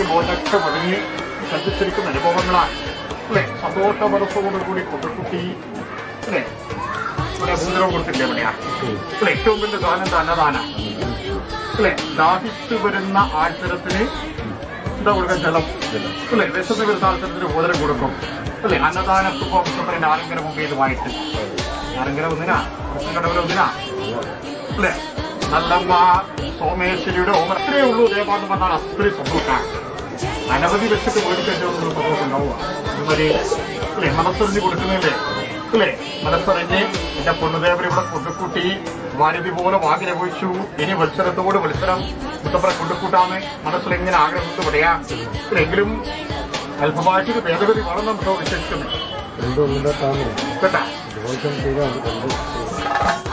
പോലൊക്കെ ഒതുങ്ങി ശ്രദ്ധിച്ചിരിക്കുന്ന അനുഭവങ്ങളാണ് അല്ലെ സന്തോഷ മനസ്സോടുകൂടി കൊണ്ടുകുട്ടി അല്ലെ ഇവിടെ ഭൂതരം കൊടുത്തില്ലേ എവിടെയാ അല്ലെ ഏറ്റവും വലിയ ദാനം എന്താ അന്നദാന അല്ലെ ദാഹിച്ചു വരുന്ന ആഴ്ചരത്തിന് എന്താ കൊടുക്കാൻ ജലം അല്ലെ വിശന്ന് വരുന്ന ആൾക്കാരത്തിന് ഭൂതരം കൊടുക്കും അല്ലെ അന്നദാനത്തുമ്പോ മുത്തപ്പനെ ആരെങ്കിലും മുമ്പേതുമായിട്ട് ആരെങ്കിലും ഒന്നിനാ കൃഷ്ണകടവരെ ഒന്നിനാ അല്ലെ നല്ലമ്മ സോമേശ്വരിയുടെ ഓമ അത്രേ ഉള്ളൂ ദേവാന്ന് പറഞ്ഞാൽ അത്രയും സന്തോഷമാണ് അനവധി വെച്ചിട്ട് മേടിച്ചൊന്നും സന്തോഷം ഉണ്ടാവുക ഇവര് അല്ലെ മനസ്സറിഞ്ഞ് കൊടുക്കുന്നില്ലേ അല്ലെ മനസ്സറിഞ്ഞ് എന്റെ പൊണ്ണുദേവരെ ഇവിടെ കൊണ്ടുകൂട്ടി വാരതി പോലെ വാഗ്രഹിച്ചു ഇനി മത്സരത്തോട് മത്സരം മുത്തപ്പനെ കൊണ്ടുകൂട്ടാന്ന് മനസ്സിൽ എങ്ങനെ ആഗ്രഹം പറയാ എങ്കിലും അല്പഭാഷയ്ക്ക് ഭേദഗതി വേണമെന്ന് കേട്ടോ വിശ്വസിക്കുന്നു രണ്ടൊന്നിന്റെ താമര കേട്ടാ ദോഷം ചെയ്താൽ അത് കണ്ടു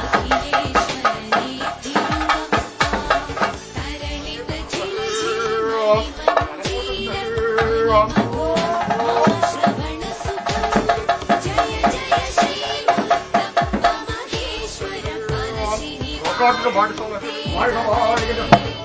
പാട്ട്